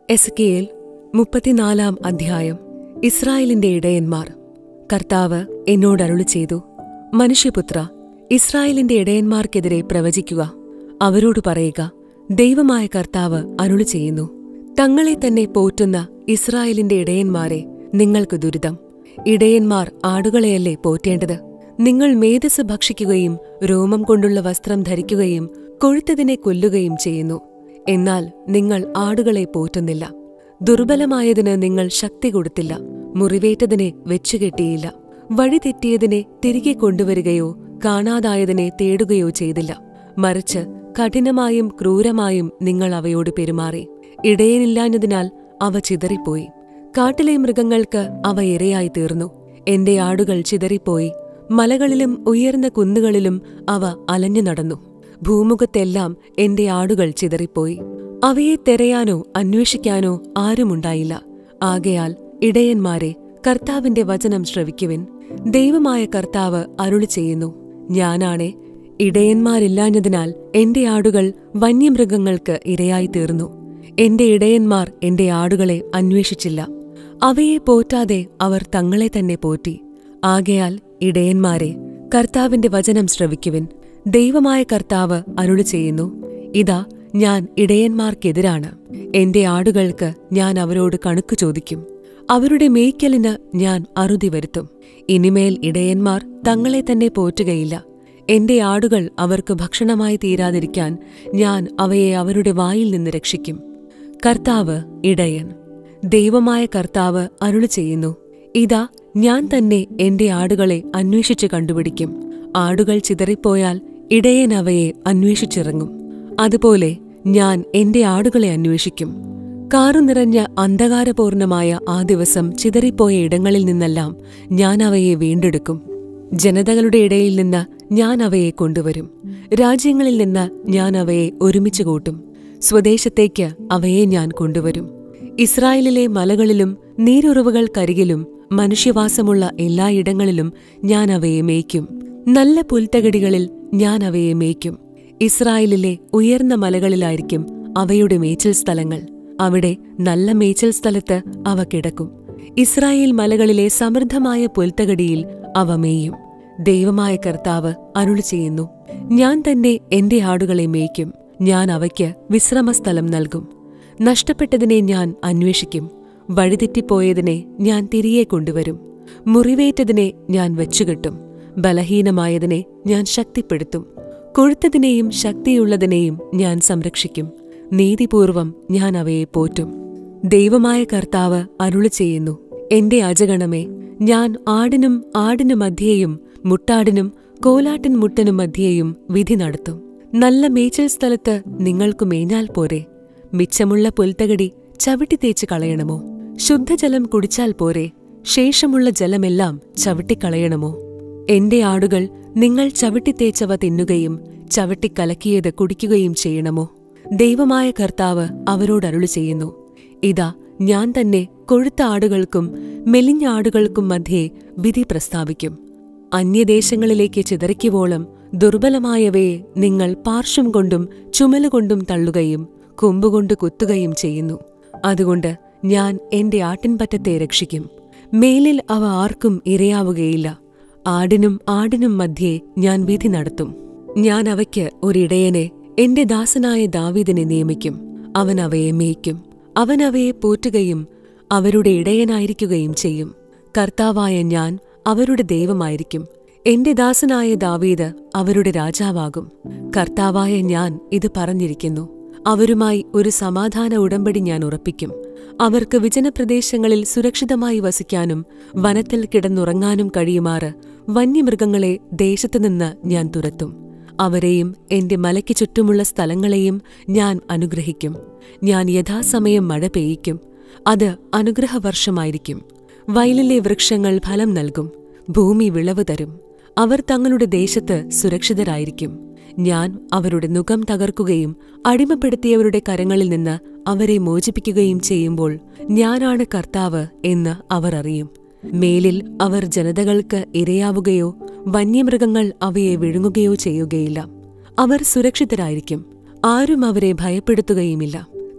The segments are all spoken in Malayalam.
എസ്കേൽ മുപ്പത്തിനാലാം അധ്യായം ഇസ്രായേലിന്റെ ഇടയന്മാർ കർത്താവ് എന്നോട് അരുളി ചെയ്തു മനുഷ്യപുത്ര ഇസ്രായേലിന്റെ ഇടയന്മാർക്കെതിരെ പ്രവചിക്കുക അവരോട് പറയുക ദൈവമായ കർത്താവ് അരുളി ചെയ്യുന്നു തങ്ങളെ തന്നെ പോറ്റുന്ന ഇസ്രായേലിന്റെ ഇടയന്മാരെ നിങ്ങൾക്ക് ദുരിതം ഇടയന്മാർ ആടുകളെയല്ലേ പോറ്റേണ്ടത് നിങ്ങൾ മേധസ് ഭക്ഷിക്കുകയും രോമം കൊണ്ടുള്ള വസ്ത്രം ധരിക്കുകയും കൊഴുത്തതിനെ കൊല്ലുകയും ചെയ്യുന്നു എന്നാൽ നിങ്ങൾ ആടുകളെ പോറ്റുന്നില്ല ദുർബലമായതിന് നിങ്ങൾ ശക്തി കൊടുത്തില്ല മുറിവേറ്റതിനെ വെച്ചുകെട്ടിയില്ല വഴിതെറ്റിയതിനെ തിരികെ കൊണ്ടുവരികയോ കാണാതായതിനെ തേടുകയോ ചെയ്തില്ല മറിച്ച് കഠിനമായും ക്രൂരമായും നിങ്ങൾ അവയോട് പെരുമാറി ഇടയനില്ലാഞ്ഞതിനാൽ അവ ചിതറിപ്പോയി കാട്ടിലെ മൃഗങ്ങൾക്ക് അവ ഇരയായി തീർന്നു എന്റെ ആടുകൾ ചിതറിപ്പോയി മലകളിലും ഉയർന്ന കുന്നുകളിലും അവ അലഞ്ഞു നടന്നു ഭൂമുഖത്തെല്ലാം എന്റെ ആടുകൾ ചിതറിപ്പോയി അവയെ തെരയാനോ അന്വേഷിക്കാനോ ആരുമുണ്ടായില്ല ആകയാൽ ഇടയന്മാരെ കർത്താവിന്റെ വചനം ശ്രവിക്കുവിൻ ദൈവമായ കർത്താവ് അരുളി ചെയ്യുന്നു ഞാനാണെ ഇടയന്മാരില്ലാഞ്ഞതിനാൽ എന്റെ ആടുകൾ വന്യമൃഗങ്ങൾക്ക് ഇരയായി തീർന്നു എന്റെ ഇടയന്മാർ എന്റെ ആടുകളെ അന്വേഷിച്ചില്ല അവയെ പോറ്റാതെ അവർ തങ്ങളെ തന്നെ പോറ്റി ആകയാൽ ഇടയന്മാരെ കർത്താവിന്റെ വചനം ശ്രവിക്കുവിൻ ദൈവമായ കർത്താവ് അരുളി ചെയ്യുന്നു ഇതാ ഞാൻ ഇടയന്മാർക്കെതിരാണ് എന്റെ ആടുകൾക്ക് ഞാൻ അവരോട് കണക്ക് ചോദിക്കും അവരുടെ മേയ്ക്കലിന് ഞാൻ അറുതി വരുത്തും ഇനിമേൽ ഇടയന്മാർ തങ്ങളെ തന്നെ പോറ്റുകയില്ല എന്റെ ആടുകൾ അവർക്ക് ഭക്ഷണമായി തീരാതിരിക്കാൻ ഞാൻ അവയെ അവരുടെ വായിൽ നിന്ന് രക്ഷിക്കും കർത്താവ് ഇടയൻ ദൈവമായ കർത്താവ് അരുളി ചെയ്യുന്നു ഇതാ ഞാൻ തന്നെ എന്റെ ആടുകളെ അന്വേഷിച്ചു കണ്ടുപിടിക്കും ആടുകൾ ചിതറിപ്പോയാൽ ഇടയൻ അവയെ അന്വേഷിച്ചിറങ്ങും അതുപോലെ ഞാൻ എന്റെ ആടുകളെ അന്വേഷിക്കും കാറു നിറഞ്ഞ അന്ധകാരപൂർണമായ ആ ദിവസം ചിതറിപ്പോയ ഇടങ്ങളിൽ നിന്നെല്ലാം ഞാൻ അവയെ വീണ്ടെടുക്കും ജനതകളുടെ ഇടയിൽ നിന്ന് ഞാൻ അവയെ കൊണ്ടുവരും രാജ്യങ്ങളിൽ നിന്ന് ഞാൻ അവയെ ഒരുമിച്ച് കൂട്ടും സ്വദേശത്തേക്ക് അവയെ ഞാൻ കൊണ്ടുവരും ഇസ്രായേലിലെ മലകളിലും നീരുറവുകൾക്കരികിലും മനുഷ്യവാസമുള്ള എല്ലായിടങ്ങളിലും ഞാൻ അവയെ മേയ്ക്കും നല്ല പുൽത്തകടികളിൽ ഞാൻ അവയെ മേയ്ക്കും ഇസ്രായേലിലെ ഉയർന്ന മലകളിലായിരിക്കും അവയുടെ മേച്ചിൽ സ്ഥലങ്ങൾ അവിടെ നല്ല മേച്ചിൽ സ്ഥലത്ത് അവ കിടക്കും ഇസ്രായേൽ മലകളിലെ സമൃദ്ധമായ പുൽത്തകടിയിൽ അവ മേയും ദൈവമായ കർത്താവ് അരുളി ചെയ്യുന്നു ഞാൻ തന്നെ എന്റെ ആടുകളെ മേയ്ക്കും ഞാൻ അവയ്ക്ക് വിശ്രമസ്ഥലം നൽകും നഷ്ടപ്പെട്ടതിനെ ഞാൻ അന്വേഷിക്കും വഴിതെറ്റിപ്പോയതിനെ ഞാൻ തിരികെ കൊണ്ടുവരും മുറിവേറ്റതിനെ ഞാൻ വെച്ചുകെട്ടും ബലഹീനമായതിനെ ഞാൻ ശക്തിപ്പെടുത്തും കൊഴുത്തതിനെയും ശക്തിയുള്ളതിനെയും ഞാൻ സംരക്ഷിക്കും നീതിപൂർവം ഞാൻ അവയെ പോറ്റും ദൈവമായ കർത്താവ് അരുളി ചെയ്യുന്നു എന്റെ അജഗണമേ ഞാൻ ആടിനും ആടിനു മധ്യേയും മുട്ടാടിനും കോലാട്ടിൻ മുട്ടനും മധ്യേയും വിധി നടത്തും നല്ല മേച്ചൽ സ്ഥലത്ത് നിങ്ങൾക്കു മേഞ്ഞാൽ പോരെ മിച്ചമുള്ള പുൽത്തകടി ചവിട്ടി തേച്ച് കളയണമോ ശുദ്ധജലം കുടിച്ചാൽ പോരെ ശേഷമുള്ള ജലമെല്ലാം ചവിട്ടിക്കളയണമോ എന്റെ ആടുകൾ നിങ്ങൾ ചവിട്ടിത്തേച്ചവ തിന്നുകയും ചവിട്ടിക്കലക്കിയത് കുടിക്കുകയും ചെയ്യണമോ ദൈവമായ കർത്താവ് അവരോടരുളി ചെയ്യുന്നു ഇതാ ഞാൻ തന്നെ കൊഴുത്ത ആടുകൾക്കും മെലിഞ്ഞ ആടുകൾക്കും മധ്യേ വിധി പ്രസ്താവിക്കും അന്യദേശങ്ങളിലേക്ക് ചിതറിക്കുവോളം ദുർബലമായവയെ നിങ്ങൾ പാർശ്വം കൊണ്ടും ചുമലുകൊണ്ടും തള്ളുകയും കൊമ്പുകൊണ്ട് കുത്തുകയും ചെയ്യുന്നു അതുകൊണ്ട് ഞാൻ എന്റെ ആട്ടിൻപറ്റത്തെ രക്ഷിക്കും മേലിൽ അവ ആർക്കും ഇരയാവുകയില്ല ആടിനും ആടിനും മധ്യേ ഞാൻ വിധി നടത്തും ഞാൻ അവയ്ക്ക് ഒരിടയനെ എന്റെ ദാസനായ ദാവീദിനെ നിയമിക്കും അവൻ അവയെ മേയ്ക്കും അവൻ അവയെ പോറ്റുകയും അവരുടെ ഇടയനായിരിക്കുകയും ചെയ്യും കർത്താവായ ഞാൻ അവരുടെ ദൈവമായിരിക്കും എന്റെ ദാസനായ ദാവീദ് അവരുടെ രാജാവാകും കർത്താവായ ഞാൻ ഇത് പറഞ്ഞിരിക്കുന്നു അവരുമായി ഒരു സമാധാന ഉടമ്പടി ഞാൻ ഉറപ്പിക്കും അവർക്ക് വിജനപ്രദേശങ്ങളിൽ സുരക്ഷിതമായി വസിക്കാനും വനത്തിൽ കിടന്നുറങ്ങാനും കഴിയുമാറ് വന്യമൃഗങ്ങളെ ദേശത്തുനിന്ന് ഞാൻ തുരത്തും അവരെയും എന്റെ മലയ്ക്ക് ചുറ്റുമുള്ള സ്ഥലങ്ങളെയും ഞാൻ അനുഗ്രഹിക്കും ഞാൻ യഥാസമയം മഴ പെയ്യിക്കും അത് അനുഗ്രഹവർഷമായിരിക്കും വയലിലെ വൃക്ഷങ്ങൾ ഫലം നൽകും ഭൂമി വിളവ് തരും അവർ തങ്ങളുടെ ദേശത്ത് സുരക്ഷിതരായിരിക്കും ഞാൻ അവരുടെ നുകം തകർക്കുകയും അടിമപ്പെടുത്തിയവരുടെ കരങ്ങളിൽ നിന്ന് അവരെ മോചിപ്പിക്കുകയും ചെയ്യുമ്പോൾ ഞാനാണ് കർത്താവ് എന്ന് അവർ അറിയും മേലിൽ അവർ ജനതകൾക്ക് ഇരയാവുകയോ വന്യമൃഗങ്ങൾ അവയെ വിഴുങ്ങുകയോ ചെയ്യുകയില്ല അവർ സുരക്ഷിതരായിരിക്കും ആരും അവരെ ഭയപ്പെടുത്തുകയുമില്ല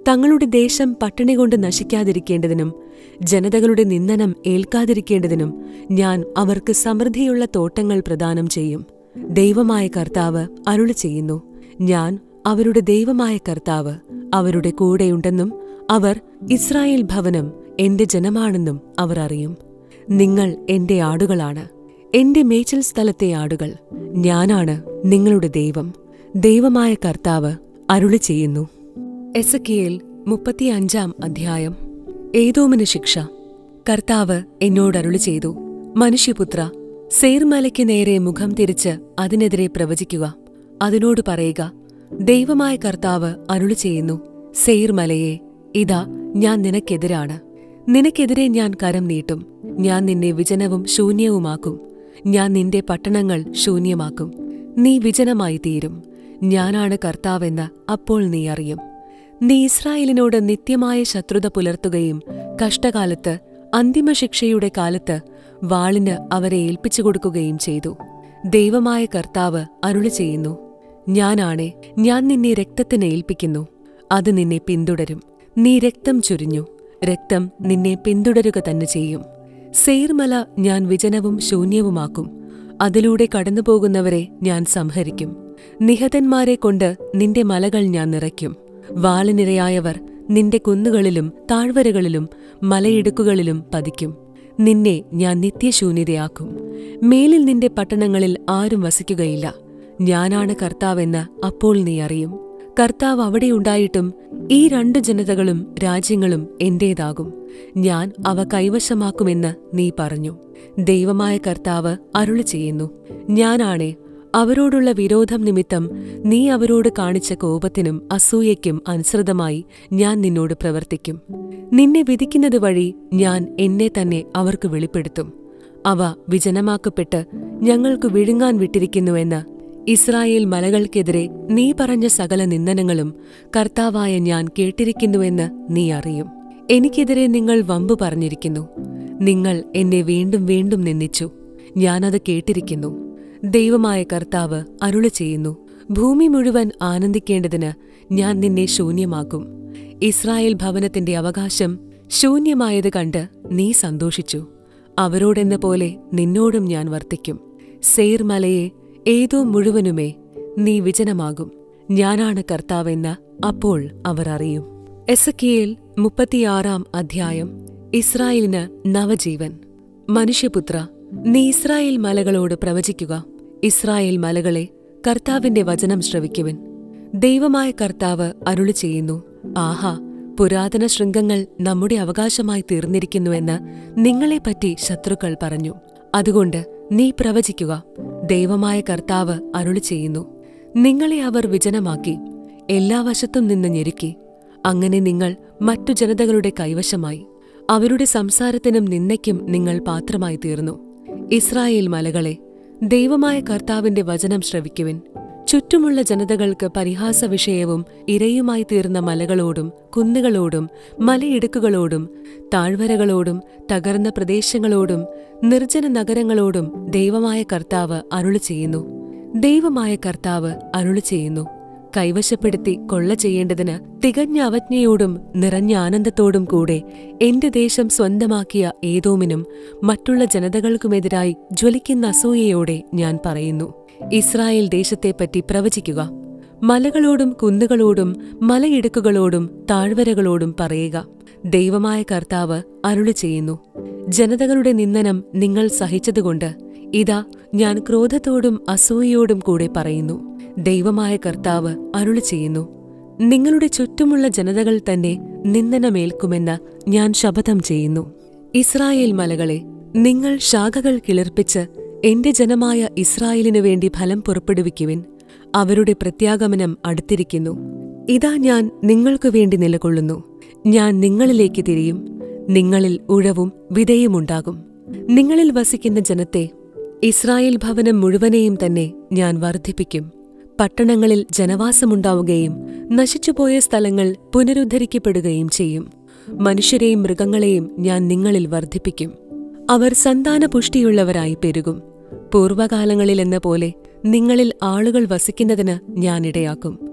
തങ്ങളുടെ ദേശം പട്ടിണി കൊണ്ട് നശിക്കാതിരിക്കേണ്ടതിനും ജനതകളുടെ നിന്ദനം ഏൽക്കാതിരിക്കേണ്ടതിനും ഞാൻ അവർക്ക് സമൃദ്ധിയുള്ള തോട്ടങ്ങൾ പ്രദാനം ചെയ്യും ദൈവമായ കർത്താവ് അരുളി ചെയ്യുന്നു ഞാൻ അവരുടെ ദൈവമായ കർത്താവ് അവരുടെ കൂടെയുണ്ടെന്നും അവർ ഇസ്രായേൽ ഭവനം എന്റെ ജനമാണെന്നും അവർ അറിയും നിങ്ങൾ എന്റെ ആടുകളാണ് എന്റെ മേച്ചിൽ സ്ഥലത്തെ ആടുകൾ ഞാനാണ് നിങ്ങളുടെ ദൈവം ദൈവമായ കർത്താവ് അരുളി ചെയ്യുന്നു എസക്കിയേൽ മുപ്പത്തിയഞ്ചാം അധ്യായം ഏതോമിന് ശിക്ഷ കർത്താവ് എന്നോട് അരുളി ചെയ്തു മനുഷ്യപുത്ര സേർമലയ്ക്ക് നേരെ മുഖം തിരിച്ച് അതിനെതിരെ പ്രവചിക്കുക അതിനോട് പറയുക ദൈവമായ കർത്താവ് അരുളി ചെയ്യുന്നു സെയ്ർമലയെ ഇതാ ഞാൻ നിനക്കെതിരാണ് നിനക്കെതിരെ ഞാൻ കരം നീട്ടും ഞാൻ നിന്നെ വിജനവും ശൂന്യവുമാക്കും ഞാൻ നിന്റെ പട്ടണങ്ങൾ ശൂന്യമാക്കും നീ വിജനമായി തീരും ഞാനാണ് കർത്താവെന്ന് അപ്പോൾ നീ അറിയും നീ ഇസ്രായേലിനോട് നിത്യമായ ശത്രുത പുലർത്തുകയും കഷ്ടകാലത്ത് അന്തിമശിക്ഷയുടെ കാലത്ത് വാളിന് അവരെ ഏൽപ്പിച്ചു കൊടുക്കുകയും ചെയ്തു ദൈവമായ കർത്താവ് അരുളി ചെയ്യുന്നു ഞാനാണേ ഞാൻ നിന്നെ രക്തത്തിന് ഏൽപ്പിക്കുന്നു അത് നിന്നെ പിന്തുടരും നീ രക്തം ചുരിഞ്ഞു രക്തം നിന്നെ പിന്തുടരുക തന്നെ ചെയ്യും സെയ്ർമല ഞാൻ വിജനവും ശൂന്യവുമാക്കും അതിലൂടെ കടന്നുപോകുന്നവരെ ഞാൻ സംഹരിക്കും നിഹതന്മാരെ കൊണ്ട് നിന്റെ മലകൾ ഞാൻ നിറയ്ക്കും വാളിനിരയായവർ നിന്റെ കുന്നുകളിലും താഴ്വരകളിലും മലയിടുക്കുകളിലും പതിക്കും നിന്നെ ഞാൻ നിത്യശൂന്യതയാക്കും മേലിൽ നിന്റെ പട്ടണങ്ങളിൽ ആരും വസിക്കുകയില്ല ഞാനാണ് കർത്താവെന്ന് അപ്പോൾ നീ അറിയും കർത്താവ് അവിടെയുണ്ടായിട്ടും ഈ രണ്ടു ജനതകളും രാജ്യങ്ങളും എന്റേതാകും ഞാൻ അവ കൈവശമാക്കുമെന്ന് നീ പറഞ്ഞു ദൈവമായ കർത്താവ് അരുളി ചെയ്യുന്നു ഞാനാണേ അവരോടുള്ള വിരോധം നിമിത്തം നീ അവരോട് കാണിച്ച കോപത്തിനും അസൂയയ്ക്കും അനുസൃതമായി ഞാൻ നിന്നോട് പ്രവർത്തിക്കും നിന്നെ വിധിക്കുന്നത് വഴി ഞാൻ എന്നെ തന്നെ അവർക്ക് വെളിപ്പെടുത്തും അവ വിജനമാക്കപ്പെട്ട് ഞങ്ങൾക്ക് വിഴുങ്ങാൻ വിട്ടിരിക്കുന്നുവെന്ന് ഇസ്രായേൽ മലകൾക്കെതിരെ നീ പറഞ്ഞ സകല നിന്ദനങ്ങളും കർത്താവായ ഞാൻ കേട്ടിരിക്കുന്നുവെന്ന് നീ അറിയും എനിക്കെതിരെ നിങ്ങൾ വമ്പു പറഞ്ഞിരിക്കുന്നു നിങ്ങൾ എന്നെ വീണ്ടും വീണ്ടും നിന്ദിച്ചു ഞാനത് കേട്ടിരിക്കുന്നു ദൈവമായ കർത്താവ് അരുളി ചെയ്യുന്നു ഭൂമി മുഴുവൻ ആനന്ദിക്കേണ്ടതിന് ഞാൻ നിന്നെ ശൂന്യമാക്കും ഇസ്രായേൽ ഭവനത്തിന്റെ അവകാശം ശൂന്യമായത് കണ്ട് നീ സന്തോഷിച്ചു അവരോടെന്ന പോലെ നിന്നോടും ഞാൻ വർത്തിക്കും സെയ്ർ മലയെ ഏതോ മുഴുവനുമേ നീ വിജനമാകും ഞാനാണ് കർത്താവെന്ന് അപ്പോൾ അവർ അറിയും എസക്കിയേൽ മുപ്പത്തിയാറാം അധ്യായം ഇസ്രായേലിന് നവജീവൻ മനുഷ്യപുത്ര നീ ഇസ്രായേൽ മലകളോട് പ്രവചിക്കുക ഇസ്രായേൽ മലകളെ കർത്താവിന്റെ വചനം ശ്രവിക്കുവിൻ ദൈവമായ കർത്താവ് അരുളി ചെയ്യുന്നു ആഹാ പുരാതന ശൃംഗങ്ങൾ നമ്മുടെ അവകാശമായി തീർന്നിരിക്കുന്നുവെന്ന് നിങ്ങളെപ്പറ്റി ശത്രുക്കൾ പറഞ്ഞു അതുകൊണ്ട് നീ പ്രവചിക്കുക ദൈവമായ കർത്താവ് അരുളി ചെയ്യുന്നു നിങ്ങളെ അവർ വിജനമാക്കി എല്ലാ വശത്തും നിന്ന് ഞെരുക്കി അങ്ങനെ നിങ്ങൾ മറ്റു ജനതകളുടെ കൈവശമായി അവരുടെ സംസാരത്തിനും നിന്നയ്ക്കും നിങ്ങൾ പാത്രമായി തീർന്നു ഇസ്രായേൽ മലകളെ ദൈവമായ കർത്താവിന്റെ വചനം ശ്രവിക്കുവിൻ ചുറ്റുമുള്ള ജനതകൾക്ക് പരിഹാസ വിഷയവും ഇരയുമായി തീർന്ന മലകളോടും കുന്നുകളോടും മലയിടുക്കുകളോടും താഴ്വരകളോടും തകർന്ന പ്രദേശങ്ങളോടും നിർജ്ജന നഗരങ്ങളോടും ദൈവമായ കർത്താവ് അരുളി ചെയ്യുന്നു ദൈവമായ കർത്താവ് അരുളി ചെയ്യുന്നു കൈവശപ്പെടുത്തി കൊള്ള ചെയ്യേണ്ടതിന് തികഞ്ഞ അവജ്ഞയോടും നിറഞ്ഞ ആനന്ദത്തോടും കൂടെ എന്റെ ദേശം സ്വന്തമാക്കിയ ഏതോമിനും മറ്റുള്ള ജനതകൾക്കുമെതിരായി ജ്വലിക്കുന്ന അസൂയയോടെ ഞാൻ പറയുന്നു ഇസ്രായേൽ ദേശത്തെപ്പറ്റി പ്രവചിക്കുക മലകളോടും കുന്നുകളോടും മലയിടുക്കുകളോടും താഴ്വരകളോടും പറയുക ദൈവമായ കർത്താവ് അരുളി ചെയ്യുന്നു ജനതകളുടെ നിന്ദനം നിങ്ങൾ സഹിച്ചതുകൊണ്ട് ഇതാ ഞാൻ ക്രോധത്തോടും അസൂയയോടും കൂടെ പറയുന്നു ദൈവമായ കർത്താവ് അരുളി ചെയ്യുന്നു നിങ്ങളുടെ ചുറ്റുമുള്ള ജനതകൾ തന്നെ നിന്ദനമേൽക്കുമെന്ന് ഞാൻ ശപഥം ചെയ്യുന്നു ഇസ്രായേൽ മലകളെ നിങ്ങൾ ശാഖകൾ കിളിർപ്പിച്ച് എന്റെ ജനമായ ഇസ്രായേലിനു വേണ്ടി ഫലം പുറപ്പെടുവിക്കുവിൻ അവരുടെ പ്രത്യാഗമനം അടുത്തിരിക്കുന്നു ഇതാ ഞാൻ നിങ്ങൾക്കു വേണ്ടി നിലകൊള്ളുന്നു ഞാൻ നിങ്ങളിലേക്ക് തിരിയും നിങ്ങളിൽ ഉഴവും വിതയുമുണ്ടാകും നിങ്ങളിൽ വസിക്കുന്ന ജനത്തെ ഇസ്രായേൽ ഭവനം മുഴുവനെയും തന്നെ ഞാൻ വർദ്ധിപ്പിക്കും പട്ടണങ്ങളിൽ ജനവാസമുണ്ടാവുകയും നശിച്ചുപോയ സ്ഥലങ്ങൾ പുനരുദ്ധരിക്കപ്പെടുകയും ചെയ്യും മനുഷ്യരെയും മൃഗങ്ങളെയും ഞാൻ നിങ്ങളിൽ വർദ്ധിപ്പിക്കും അവർ സന്താനപുഷ്ടിയുള്ളവരായി പെരുകും പൂർവകാലങ്ങളിലെന്ന പോലെ നിങ്ങളിൽ ആളുകൾ വസിക്കുന്നതിന് ഞാൻ ഇടയാക്കും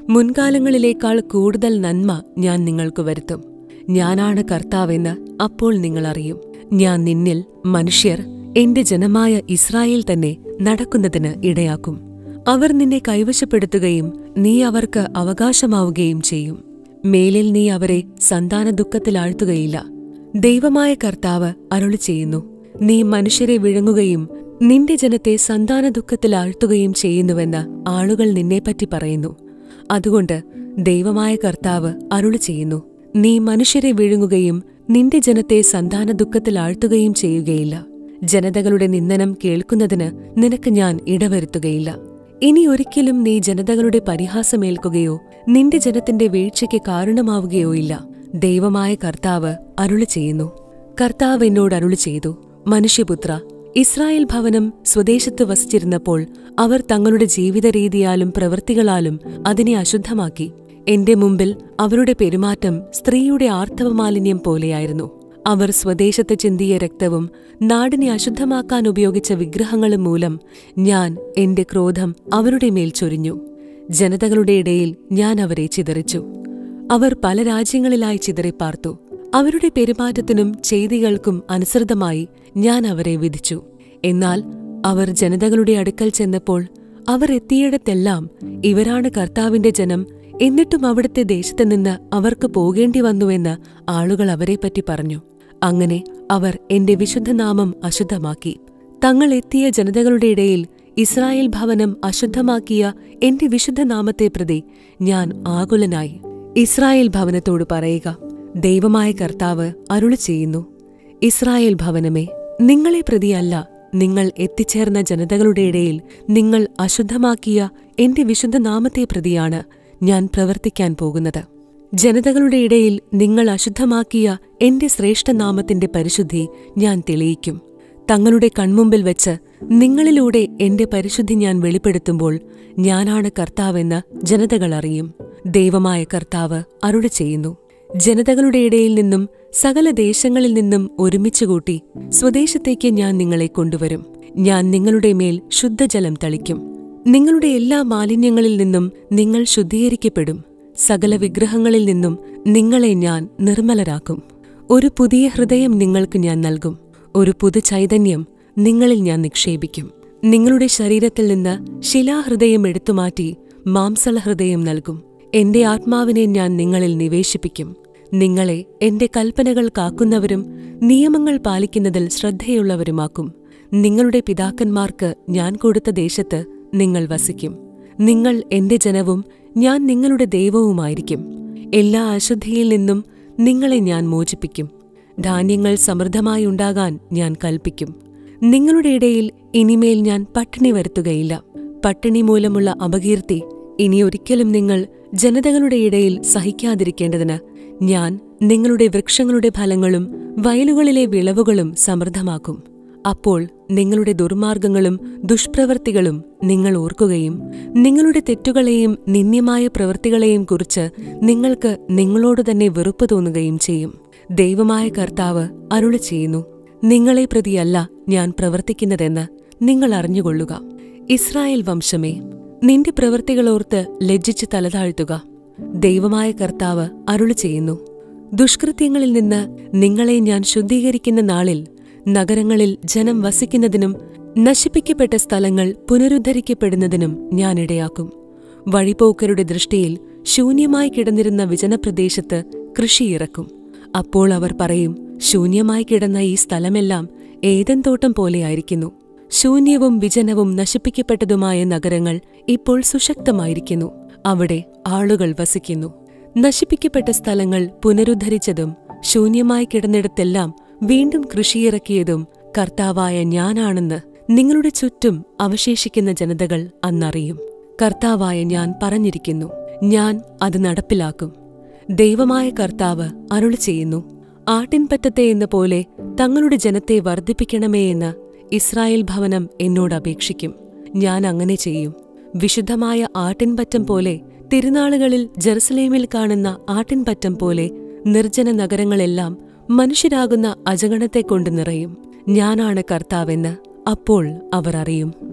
മുൻകാലങ്ങളിലേക്കാൾ കൂടുതൽ നന്മ ഞാൻ നിങ്ങൾക്ക് വരുത്തും ഞാനാണ് കർത്താവെന്ന് അപ്പോൾ നിങ്ങൾ അറിയും ഞാൻ നിന്നിൽ മനുഷ്യർ എന്റെ ജനമായ ഇസ്രായേൽ തന്നെ നടക്കുന്നതിന് ഇടയാക്കും അവർ നിന്നെ കൈവശപ്പെടുത്തുകയും നീ അവർക്ക് അവകാശമാവുകയും ചെയ്യും മേലിൽ നീ അവരെ സന്താന ദുഃഖത്തിലാഴ്ത്തുകയില്ല ദൈവമായ കർത്താവ് അരുളി ചെയ്യുന്നു നീ മനുഷ്യരെ വിഴുങ്ങുകയും നിന്റെ ജനത്തെ സന്താന ദുഃഖത്തിലാഴ്ത്തുകയും ചെയ്യുന്നുവെന്ന് ആളുകൾ നിന്നെപ്പറ്റി പറയുന്നു അതുകൊണ്ട് ദൈവമായ കർത്താവ് അരുളി ചെയ്യുന്നു നീ മനുഷ്യരെ വിഴുങ്ങുകയും നിന്റെ ജനത്തെ സന്താന ദുഃഖത്തിലാഴ്ത്തുകയും ചെയ്യുകയില്ല ജനതകളുടെ നിന്ദനം കേൾക്കുന്നതിന് നിനക്ക് ഞാൻ ഇടവരുത്തുകയില്ല ഇനി ഒരിക്കലും നീ ജനതകളുടെ പരിഹാസമേൽക്കുകയോ നിന്റെ ജനത്തിന്റെ വീഴ്ചയ്ക്ക് കാരണമാവുകയോ ഇല്ല ദൈവമായ കർത്താവ് അരുളി ചെയ്യുന്നു കർത്താവ് എന്നോട് അരുളി ചെയ്തു മനുഷ്യപുത്ര ഇസ്രായേൽ ഭവനം സ്വദേശത്ത് വസിച്ചിരുന്നപ്പോൾ അവർ തങ്ങളുടെ ജീവിത രീതിയാലും പ്രവൃത്തികളാലും അതിനെ അശുദ്ധമാക്കി എന്റെ മുമ്പിൽ അവരുടെ പെരുമാറ്റം സ്ത്രീയുടെ ആർത്തവമാലിന്യം പോലെയായിരുന്നു അവർ സ്വദേശത്ത് ചിന്തിയ രക്തവും നാടിനെ അശുദ്ധമാക്കാൻ ഉപയോഗിച്ച വിഗ്രഹങ്ങളും മൂലം ഞാൻ എന്റെ ക്രോധം അവരുടെ മേൽ ചൊരിഞ്ഞു ജനതകളുടെ ഇടയിൽ ഞാൻ അവരെ ചിതറിച്ചു അവർ പല രാജ്യങ്ങളിലായി ചിതറിപ്പാർത്തു അവരുടെ പെരുമാറ്റത്തിനും ചെയ്തികൾക്കും അനുസൃതമായി ഞാൻ അവരെ വിധിച്ചു എന്നാൽ അവർ ജനതകളുടെ അടുക്കൽ ചെന്നപ്പോൾ അവർ എത്തിയിടത്തെല്ലാം ഇവരാണ് കർത്താവിന്റെ ജനം എന്നിട്ടും അവിടുത്തെ ദേശത്ത് നിന്ന് അവർക്ക് പോകേണ്ടി വന്നുവെന്ന് ആളുകൾ അവരെപ്പറ്റി പറഞ്ഞു അങ്ങനെ അവർ എന്റെ വിശുദ്ധനാമം അശുദ്ധമാക്കി തങ്ങൾ എത്തിയ ജനതകളുടെ ഇടയിൽ ഇസ്രായേൽ ഭവനം അശുദ്ധമാക്കിയ എന്റെ വിശുദ്ധനാമത്തെ പ്രതി ഞാൻ ആകുലനായി ഇസ്രായേൽ ഭവനത്തോട് പറയുക ദൈവമായ കർത്താവ് അരുളി ചെയ്യുന്നു ഇസ്രായേൽ ഭവനമേ നിങ്ങളെ പ്രതിയല്ല നിങ്ങൾ എത്തിച്ചേർന്ന ജനതകളുടെ ഇടയിൽ നിങ്ങൾ അശുദ്ധമാക്കിയ എന്റെ വിശുദ്ധനാമത്തെ പ്രതിയാണ് ഞാൻ പ്രവർത്തിക്കാൻ പോകുന്നത് ജനതകളുടെ ഇടയിൽ നിങ്ങൾ അശുദ്ധമാക്കിയ എന്റെ ശ്രേഷ്ഠനാമത്തിന്റെ പരിശുദ്ധി ഞാൻ തെളിയിക്കും തങ്ങളുടെ കൺമുമ്പിൽ വെച്ച് നിങ്ങളിലൂടെ എന്റെ പരിശുദ്ധി ഞാൻ വെളിപ്പെടുത്തുമ്പോൾ ഞാനാണ് കർത്താവെന്ന് ജനതകൾ അറിയും ദൈവമായ കർത്താവ് അരുളി ചെയ്യുന്നു ജനതകളുടെ ഇടയിൽ നിന്നും സകല ദേശങ്ങളിൽ നിന്നും ഒരുമിച്ചുകൂട്ടി സ്വദേശത്തേക്ക് ഞാൻ നിങ്ങളെ കൊണ്ടുവരും ഞാൻ നിങ്ങളുടെ മേൽ ശുദ്ധജലം തളിക്കും നിങ്ങളുടെ എല്ലാ മാലിന്യങ്ങളിൽ നിന്നും നിങ്ങൾ ശുദ്ധീകരിക്കപ്പെടും സകല വിഗ്രഹങ്ങളിൽ നിന്നും നിങ്ങളെ ഞാൻ നിർമ്മലരാക്കും ഒരു പുതിയ ഹൃദയം നിങ്ങൾക്ക് ഞാൻ നൽകും ഒരു പുതു ചൈതന്യം നിങ്ങളിൽ ഞാൻ നിക്ഷേപിക്കും നിങ്ങളുടെ ശരീരത്തിൽ നിന്ന് ശിലാഹൃദയം എടുത്തുമാറ്റി മാംസള ഹൃദയം നൽകും എന്റെ ആത്മാവിനെ ഞാൻ നിങ്ങളിൽ നിവേശിപ്പിക്കും നിങ്ങളെ എന്റെ കൽപ്പനകൾ കാക്കുന്നവരും നിയമങ്ങൾ പാലിക്കുന്നതിൽ ശ്രദ്ധയുള്ളവരുമാക്കും നിങ്ങളുടെ പിതാക്കന്മാർക്ക് ഞാൻ കൊടുത്ത ദേശത്ത് നിങ്ങൾ വസിക്കും നിങ്ങൾ എന്റെ ജനവും ഞാൻ നിങ്ങളുടെ ദൈവവുമായിരിക്കും എല്ലാ അശുദ്ധിയിൽ നിന്നും നിങ്ങളെ ഞാൻ മോചിപ്പിക്കും ധാന്യങ്ങൾ സമൃദ്ധമായി ഉണ്ടാകാൻ ഞാൻ കൽപ്പിക്കും നിങ്ങളുടെ ഇടയിൽ ഇനിമേൽ ഞാൻ പട്ടിണി വരുത്തുകയില്ല പട്ടിണി മൂലമുള്ള അപകീർത്തി ഇനി ഒരിക്കലും നിങ്ങൾ ജനതകളുടെ ഇടയിൽ സഹിക്കാതിരിക്കേണ്ടതിന് ഞാൻ നിങ്ങളുടെ വൃക്ഷങ്ങളുടെ ഫലങ്ങളും വയലുകളിലെ വിളവുകളും സമൃദ്ധമാക്കും അപ്പോൾ നിങ്ങളുടെ ദുർമാർഗങ്ങളും ദുഷ്പ്രവൃത്തികളും നിങ്ങൾ ഓർക്കുകയും നിങ്ങളുടെ തെറ്റുകളെയും നിന്ദ്യമായ പ്രവൃത്തികളെയും കുറിച്ച് നിങ്ങൾക്ക് നിങ്ങളോട് തന്നെ വെറുപ്പ് തോന്നുകയും ചെയ്യും ദൈവമായ കർത്താവ് അരുളി ചെയ്യുന്നു നിങ്ങളെ പ്രതിയല്ല ഞാൻ പ്രവർത്തിക്കുന്നതെന്ന് നിങ്ങൾ അറിഞ്ഞുകൊള്ളുക ഇസ്രായേൽ വംശമേ നിന്റെ പ്രവൃത്തികളോർത്ത് ലജ്ജിച്ച് തലതാഴ്ത്തുക ദൈവമായ കർത്താവ് അരുളി ചെയ്യുന്നു ദുഷ്കൃത്യങ്ങളിൽ നിന്ന് നിങ്ങളെ ഞാൻ ശുദ്ധീകരിക്കുന്ന നാളിൽ നഗരങ്ങളിൽ ജനം വസിക്കുന്നതിനും നശിപ്പിക്കപ്പെട്ട സ്ഥലങ്ങൾ പുനരുദ്ധരിക്കപ്പെടുന്നതിനും ഞാൻ ഇടയാക്കും വഴിപോക്കരുടെ ദൃഷ്ടിയിൽ ശൂന്യമായി കിടന്നിരുന്ന വിജനപ്രദേശത്ത് കൃഷിയിറക്കും അപ്പോൾ അവർ പറയും ശൂന്യമായി കിടന്ന ഈ സ്ഥലമെല്ലാം ഏതൻ തോട്ടം പോലെയായിരിക്കുന്നു ശൂന്യവും വിജനവും നശിപ്പിക്കപ്പെട്ടതുമായ നഗരങ്ങൾ ഇപ്പോൾ സുശക്തമായിരിക്കുന്നു അവിടെ ആളുകൾ വസിക്കുന്നു നശിപ്പിക്കപ്പെട്ട സ്ഥലങ്ങൾ പുനരുദ്ധരിച്ചതും ശൂന്യമായി കിടന്നിടത്തെല്ലാം വീണ്ടും കൃഷിയിറക്കിയതും കർത്താവായ ഞാനാണെന്ന് നിങ്ങളുടെ ചുറ്റും അവശേഷിക്കുന്ന ജനതകൾ അന്നറിയും കർത്താവായ ഞാൻ പറഞ്ഞിരിക്കുന്നു ഞാൻ അത് നടപ്പിലാക്കും ദൈവമായ കർത്താവ് അരുളി ചെയ്യുന്നു ആട്ടിൻപറ്റത്തെ എന്ന പോലെ തങ്ങളുടെ ജനത്തെ വർദ്ധിപ്പിക്കണമേ എന്ന് ഇസ്രായേൽ ഭവനം എന്നോട് അപേക്ഷിക്കും ഞാൻ അങ്ങനെ ചെയ്യും വിശുദ്ധമായ ആട്ടിൻപറ്റം പോലെ തിരുനാളുകളിൽ ജെറുസലേമിൽ കാണുന്ന ആട്ടിൻപറ്റം പോലെ നിർജ്ജന നഗരങ്ങളെല്ലാം മനുഷ്യരാകുന്ന അജഗണത്തെക്കൊണ്ട് നിറയും ഞാനാണ് കർത്താവെന്ന് അപ്പോൾ അവർ അറിയും